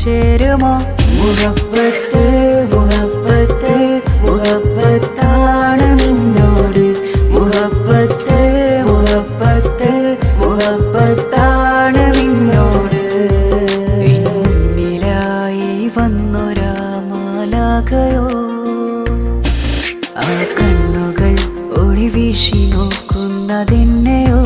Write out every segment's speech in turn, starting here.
ചേരുമോ മുഹബത്ത് മുഹബത്ത് മുഹബത്താണ് നിന്നോട് മുഹബത്ത് മുഹബത്ത് മുഹബത്താണ് നിന്നോട് എന്നിലായി വന്നൊരാ മാലാകയോ ആ കണ്ണുകൾ ഒളിവീശി നോക്കുന്നതെന്നെയോ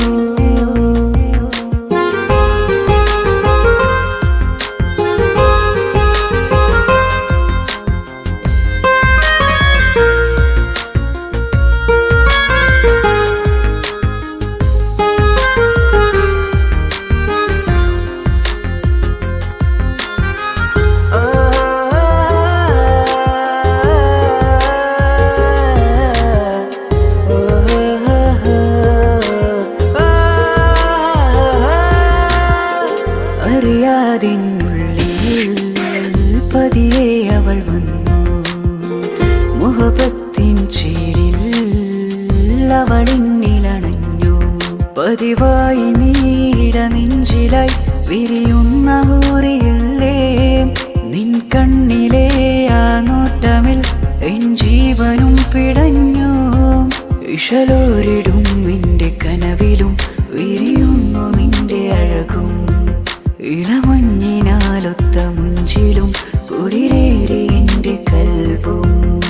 അറിയാതിനുള്ളിൽ പതിയെ അവൾ വന്നു മുഹബത്തിൻ ചേരിൽ അവളിന്നിലണഞ്ഞു പതിവായി നീട നെഞ്ചിലായി വിരിയുന്ന ഹൂറിയല്ലേ നിൻ കണ്ണിലെ ആ നോട്ടമിൽ എൻ ജീവനും പിടഞ്ഞു ഇഷലോരിടും നിന്റെ കനവിലും വിരിയുന്നു നിന്റെ അഴകും ഇളമഞ്ഞിനാലൊത്ത മുഞ്ചിലും കുളിരേറി എന്റെ കൽബും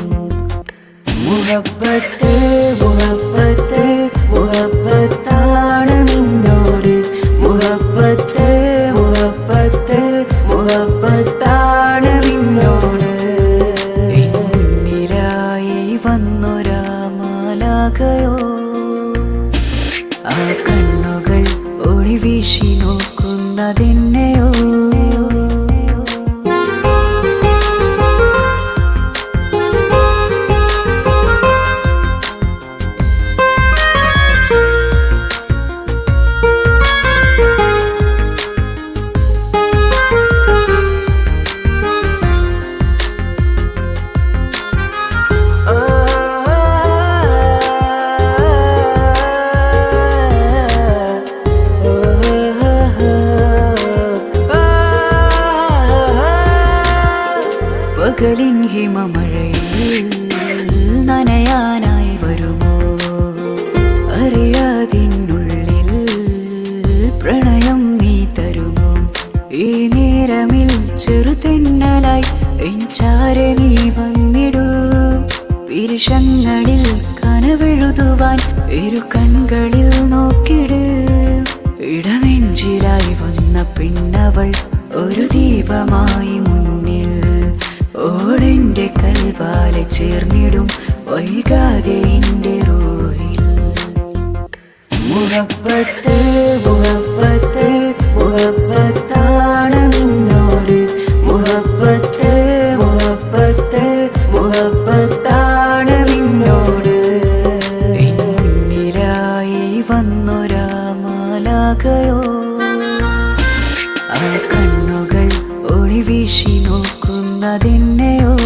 മുഹബത്ത് മുഹബത്ത് മുഹബത്താണ് നിന്നോട് മുഹബത്ത് മുഹബത്ത് മുഹബത്താണ് നിന്നോട് എന്നിലായി വന്നൊരാ മാലാകയോ ആ കണ്ണുകൾ ഒളിവീശി നോക്കുന്നതെന്നെയോ പകലിൻ ഹിമമഴയിൽ നനയാനായി വരുമോ അറിയാതിനുള്ളിൽ പ്രണയം നീ തരുമോ ഈ നേരമിൽ ചെറുതെന്നലായി എഞ്ചാരെ നീ വന്നിടൂ വിരുഷങ്ങളിൽ കനവെഴുതുവാൻ ഇരു കൺകളിൽ നോക്കിട് ഇടനെഞ്ചിലായി വന്ന പിന്നവൾ ഒരു ദീപമായി മുന്നിൽ ഓളെന്റെ കൽവാലെ ചേർന്നിടും വൈകാതെ എന്റെ റൂഹിൽ മുഹബത്ത് മുഹബത്ത് മുഹബത്താണ് നിന്നോട് മുഹബത്ത് മുഹബത്ത് മുഹബത്താണ് നിന്നോട് എന്നിലായി വന്നൊരാ മാലാകയോ ആ കണ്ണുകൾ ഒളിവീശി നോക്കുന്നതെന്നെയോ